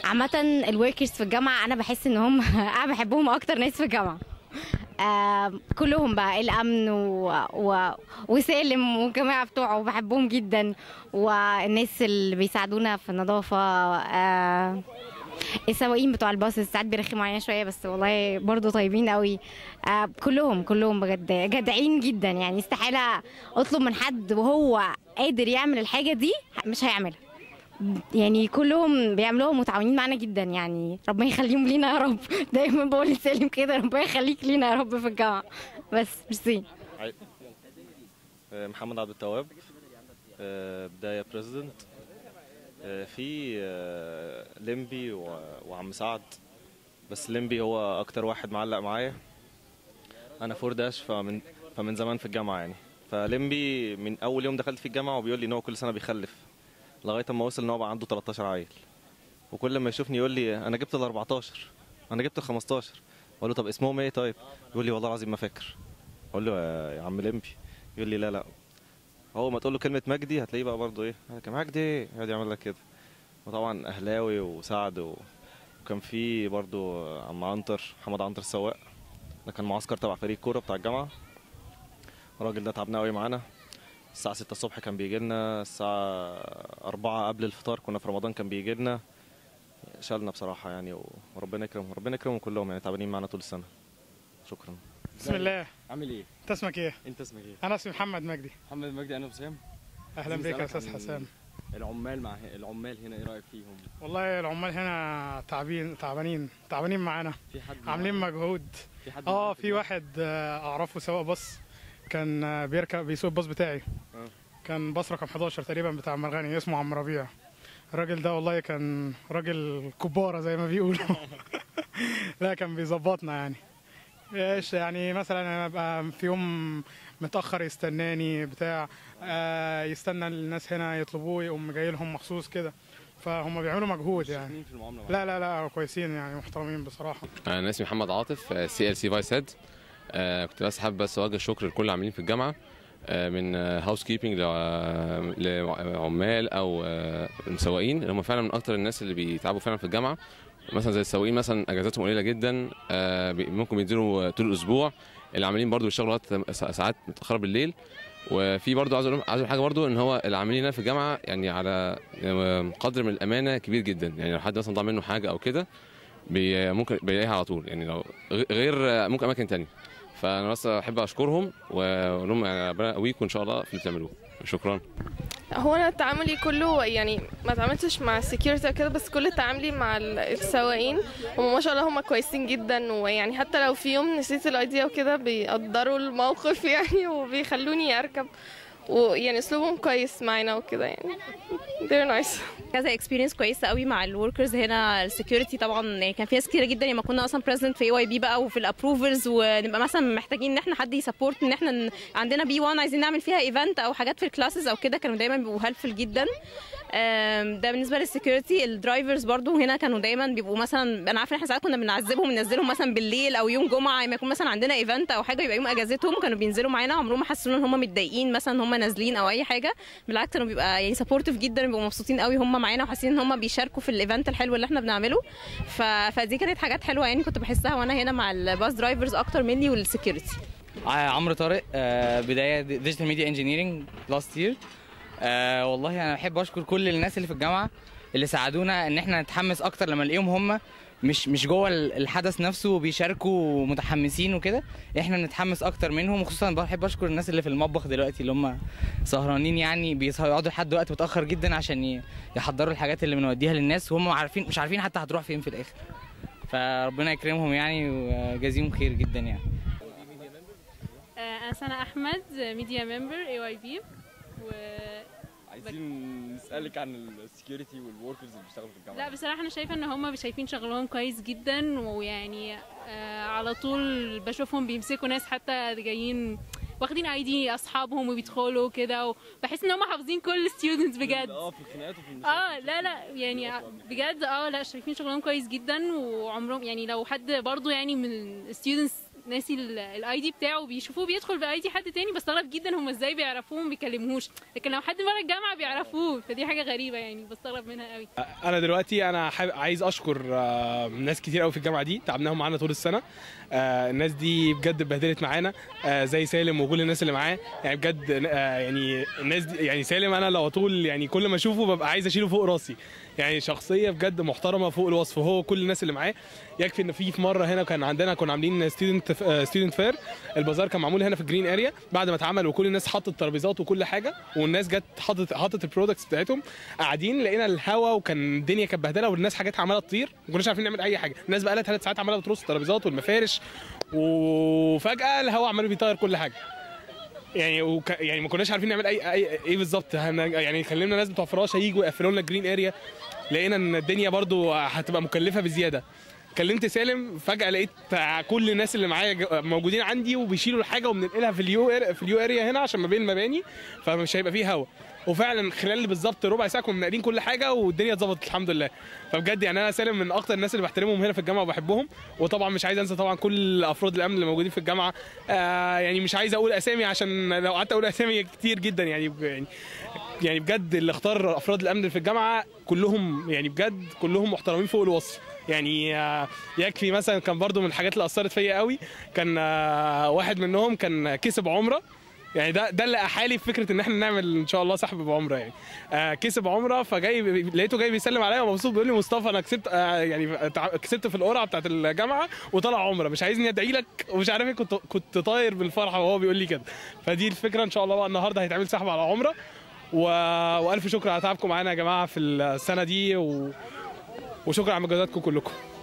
عامة الوركرز في الجامعة أنا بحس إن هم أنا بحبهم أكتر ناس في الجامعة آه كلهم بقى الأمن و... و... وسالم والجماعة بتوعه بحبهم جدا والناس اللي بيساعدونا في النظافة آه السواقين بتوع الباص ساعات بيرخموا علينا شوية بس والله برضو طيبين قوي آه كلهم كلهم بجد جدعين جدا يعني استحالة أطلب من حد وهو قادر يعمل الحاجة دي مش هيعملها يعني كلهم بيعملوها متعاونين معانا جدا يعني ربنا يخليهم لينا يا رب دايما بقول لسالم كده ربنا يخليك لينا يا رب في الجامعه بس ميرسي آه، محمد عبد التواب آه، بداية بريزيدنت في آه، ليمبي و- وعم سعد بس ليمبي هو أكتر واحد معلق معايا أنا فور داش فمن فمن زمان في الجامعة يعني فليمبي من أول يوم دخلت في الجامعة وبيقول لي إن هو كل سنة بيخلف لغاية ما وصل إن هو بقى عنده 13 عيل وكل ما يشوفني يقول لي أنا جبت ال 14 أنا جبت ال 15 أقول له طب اسمهم إيه طيب؟ يقول لي والله العظيم ما فاكر اقول له يا يا عم لمبي يقول لي لا لا هو ما تقول له كلمه مجدي هتلاقيه بقى برضه ايه يا مجدي يقعد يعمل لك كده وطبعا اهلاوي وسعد و... وكان في برضه عم عنتر محمد عنتر السواق ده كان معسكر تبع فريق كوره بتاع الجامعه الراجل ده تعبنا قوي معانا الساعة 6 الصبح كان بيجي لنا الساعة 4 قبل الفطار كنا في رمضان كان بيجي لنا شالنا بصراحة يعني وربنا يكرمهم ربنا يكرمهم كلهم يعني تعبانين معانا طول السنة شكرا بسم الله عامل ايه؟ انت اسمك ايه؟ انت اسمك ايه؟ انا اسمي محمد مجدي محمد مجدي انا حسام اهلا بك يا استاذ حسام العمال مع العمال هنا ايه رايك فيهم؟ والله العمال هنا تعبين تعبانين تعبانين معانا في حد عاملين مجهود في حد اه معاك في واحد آه، اعرفه سواق باص كان آه، بيركب بيسوق الباص بتاعي آه. كان باص رقم 11 تقريبا بتاع مرغني اسمه عم ربيع الراجل ده والله كان راجل كبارة زي ما بيقولوا لا كان بيظبطنا يعني ايش يعني مثلا انا ابقى في يوم متاخر يستناني بتاع آه يستنى الناس هنا يطلبوه يقوم جاي لهم مخصوص كده فهم بيعملوا مجهود يعني مين في المعامله معاك؟ لا لا لا كويسين يعني محترمين بصراحه انا اسمي محمد عاطف سي ال سي فايس هيد كنت بس حابب بس اوجه الشكر لكل العاملين في الجامعه آه، من هاوس كيبنج لعمال او آه، مسواقين اللي هم فعلا من اكتر الناس اللي بيتعبوا فعلا في الجامعه مثلا زي السواقين مثلا اجازاتهم قليله جدا آه، بي- ممكن بينزلوا طول الاسبوع العاملين برضو بيشتغلوا لغايه ساعات متاخره بالليل وفي برضو عايز اقول عايز أقول حاجه برضو ان هو العاملين هنا في الجامعه يعني على آه، قدر من الامانه كبير جدا يعني لو حد مثلا ضاع منه حاجه او كده بي ممكن بيلاقيها على طول يعني لو غ- غير ممكن اماكن تانية فانا بس احب اشكرهم واقول لهم يعني ربنا يقويكم ان شاء الله في اللي بتعملوه شكرا هو انا تعاملي كله يعني ما تعاملتش مع السكيورتي كده بس كل تعاملي مع ال- السواقين هم ما شاء الله هم كويسين جدا ويعني حتى لو في يوم نسيت الايديا وكده بيقدروا الموقف يعني وبيخلوني اركب ويعني اسلوبهم كويس معانا وكده يعني they're nice كذا اكسبيرينس كويسه قوي مع الوركرز هنا السكيورتي طبعا يعني كان في ناس كتيره جدا لما كنا اصلا بريزنت في اي واي بي بقى وفي الابروفرز ونبقى مثلا محتاجين ان احنا حد يسبورت ان احنا ن- عندنا بي 1 عايزين نعمل فيها ايفنت او حاجات في الكلاسز او كده كانوا دايما بيبقوا هيلفل جدا آم، ده بالنسبه للسكيورتي الدرايفرز برضو هنا كانوا دايما بيبقوا مثلا انا عارفه ان احنا ساعات كنا بنعذبهم ننزلهم مثلا بالليل او يوم جمعه لما يكون مثلا عندنا ايفنت او حاجه يبقى يوم اجازتهم كانوا بينزلوا معانا عمرهم ما حسوا ان هم متضايقين مثلا ان هم نازلين او اي حاجه بالعكس كانوا بيبقى يعني سبورتيف جدا بيبقوا مبسوطين قوي هم معانا وحاسين ان هم بيشاركوا في الايفنت الحلو اللي احنا بنعمله ف... فدي كانت حاجات حلوه يعني كنت بحسها وانا هنا مع الباص درايفرز اكتر مني والسكيورتي ع- عمرو طارق آه، بدايه ديجيتال ميديا انجينيرنج لاست يير والله انا بحب اشكر كل الناس اللي في الجامعه اللي ساعدونا ان احنا نتحمس اكتر لما نلاقيهم هم مش مش جوه ال- الحدث نفسه وبيشاركوا متحمسين وكده احنا بنتحمس اكتر منهم وخصوصا بحب اشكر الناس اللي في المطبخ دلوقتي اللي هم سهرانين يعني بيسهروا يقعدوا لحد وقت متاخر جدا عشان ي- يحضروا الحاجات اللي بنوديها للناس وهم عارفين مش عارفين حتى هتروح فين في الاخر فربنا يكرمهم يعني وجازيهم خير جدا يعني انا سنة احمد ميديا ممبر اي واي بي و عايزين نسالك عن السكيورتي والوركرز اللي بيشتغلوا في الجامعه لا بصراحة أنا شايفة إن هما شايفين شغلهم كويس جدا ويعني آه على طول بشوفهم بيمسكوا ناس حتى جايين واخدين اي دي أصحابهم وبيدخلوا كده وبحس إن هما حافظين كل الستودنتس بجد اه في الخناقات وفي المشاكل اه لا لا يعني بجد اه لا شايفين شغلهم كويس جدا وعمرهم يعني لو حد برضو يعني من الستودنتس ناسي الاي دي بتاعه بيشوفوه بيدخل باي دي حد تاني بستغرب جدا هم ازاي بيعرفوه وما بيكلموهوش لكن لو حد بره الجامعه بيعرفوه فدي حاجه غريبه يعني بستغرب منها قوي انا دلوقتي انا حابب عايز اشكر آه، ناس كتير قوي في الجامعه دي تعبناهم معانا طول السنه آه، الناس دي بجد اتبهدلت معانا آه، زي سالم وكل الناس اللي معاه يعني بجد آه، يعني الناس دي يعني سالم انا لو طول يعني كل ما اشوفه ببقى عايز اشيله فوق راسي يعني شخصيه بجد محترمه فوق الوصف هو كل الناس اللي معاه يكفي ان في في مره هنا كان عندنا كنا عاملين ستودنت ستودنت فير البازار كان معمول هنا في الجرين اريا بعد ما اتعمل وكل الناس حطت ترابيزات وكل حاجه والناس جت حطت حطت البرودكتس بتاعتهم قاعدين لقينا الهوا وكان الدنيا كانت بهدله والناس حاجات عماله تطير ما كناش عارفين نعمل اي حاجه الناس بقى لها ثلاث ساعات عماله بترص الترابيزات والمفارش وفجاه الهوا عمال بيطير كل حاجه يعني وك... يعني ما كناش عارفين نعمل اي, أي... ايه بالظبط هن... يعني كلمنا ناس بتوع فراشه يجوا يقفلوا لنا الجرين اريا لقينا ان الدنيا برضو هتبقى مكلفه بزياده كلمت سالم فجاه لقيت كل الناس اللي معايا ج- موجودين عندي وبيشيلوا الحاجه وبننقلها في اليو إر... في اليو اريا هنا عشان ما بين المباني فمش هيبقى فيه هوا وفعلا خلال بالظبط ربع ساعه كنا منقلين كل حاجه والدنيا اتظبطت الحمد لله فبجد يعني انا سالم من اكتر الناس اللي بحترمهم هنا في الجامعه وبحبهم وطبعا مش عايز انسى طبعا كل افراد الامن اللي موجودين في الجامعه آه يعني مش عايز اقول اسامي عشان لو قعدت اقول اسامي كتير جدا يعني يعني يعني بجد اللي اختار افراد الامن اللي في الجامعه كلهم يعني بجد كلهم محترمين فوق الوصف يعني آه، يكفي مثلا كان برضو من الحاجات اللي اثرت فيا قوي كان آه، واحد منهم كان كسب عمره يعني ده ده اللي احالي في فكره ان احنا نعمل ان شاء الله سحب بعمره يعني آه كسب عمره فجاي لقيته جاي بيسلم عليا ومبسوط بيقول لي مصطفى انا كسبت آه يعني تع- كسبت في القرعه بتاعت الجامعه وطلع عمره مش عايزني ادعي لك ومش عارف ايه كنت كنت طاير بالفرحه وهو بيقول لي كده فدي الفكره ان شاء الله بقى النهارده هيتعمل سحب على عمره و... والف شكر على تعبكم معانا يا جماعه في السنه دي و... وشكرا على مجهوداتكم كلكم